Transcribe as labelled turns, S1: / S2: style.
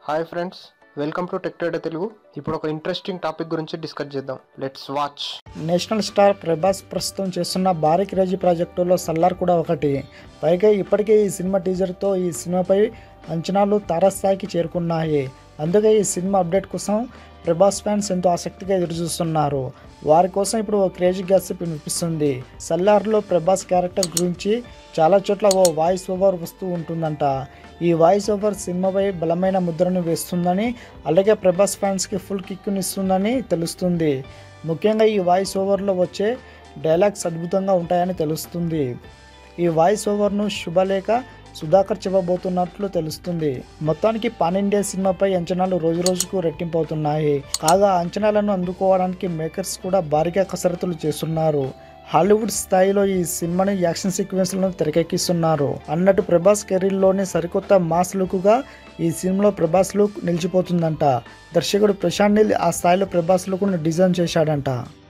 S1: hi friends welcome to tech trader Telugu ఇప్పుడు ఒక interesting topic గురించి డిస్కస్ చేద్దాం let's watch
S2: national star Prabhas ప్రస్తుతం చేస్తున్న భారీ క్రేజీ ప్రాజెక్టులో సల్లార్ కూడా ఒకటి పైగా ఇప్పటికే ఈ సినిమా టీజర్తో ఈ సినిమాపై అంచనాలు తారస్థాయికి చేరుకున్నాయి అందుకే ఈ సినిమా అప్డేట్ కోసం ప్రభాస్ ఫ్యాన్స్ ఎంతో ఆసక్తిగా ఎదురుచూస్తున్నారు వారి కోసం ఇప్పుడు ఓ క్రేజీ గ్యాసిప్ వినిపిస్తుంది సల్లార్లో ప్రభాస్ క్యారెక్టర్ గురించి చాలా చోట్ల ఓ వాయిస్ ఓవర్ వస్తూ ఉంటుందంట ఈ వాయిస్ ఓవర్ సినిమాపై బలమైన ముద్రను వేస్తుందని అలాగే ప్రభాస్ ఫ్యాన్స్కి ఫుల్ కిక్ని ఇస్తుందని తెలుస్తుంది ముఖ్యంగా ఈ వాయిస్ ఓవర్లో వచ్చే డైలాగ్స్ అద్భుతంగా ఉంటాయని తెలుస్తుంది ఈ వాయిస్ ఓవర్ను శుభలేఖ సుధాకర్ చెప్పబోతున్నట్లు తెలుస్తుంది మొత్తానికి పాన్ ఇండియా సినిమాపై అంచనాలు రోజు రోజుకు రెట్టింపు అవుతున్నాయి కాగా ఆ అంచనాలను అందుకోవడానికి మేకర్స్ కూడా భారీగా కసరత్తులు చేస్తున్నారు హాలీవుడ్ స్థాయిలో ఈ సినిమాని యాక్షన్ సీక్వెన్స్లను తెరకెక్కిస్తున్నారు అన్నట్టు ప్రభాస్ కెరీర్లోని సరికొత్త మాస్ లుక్గా ఈ సినిమాలో ప్రభాస్ లుక్ నిలిచిపోతుందంట దర్శకుడు ప్రశాంత్ నీల్ ఆ స్థాయిలో ప్రభాస్ లుక్ను డిజైన్ చేశాడంట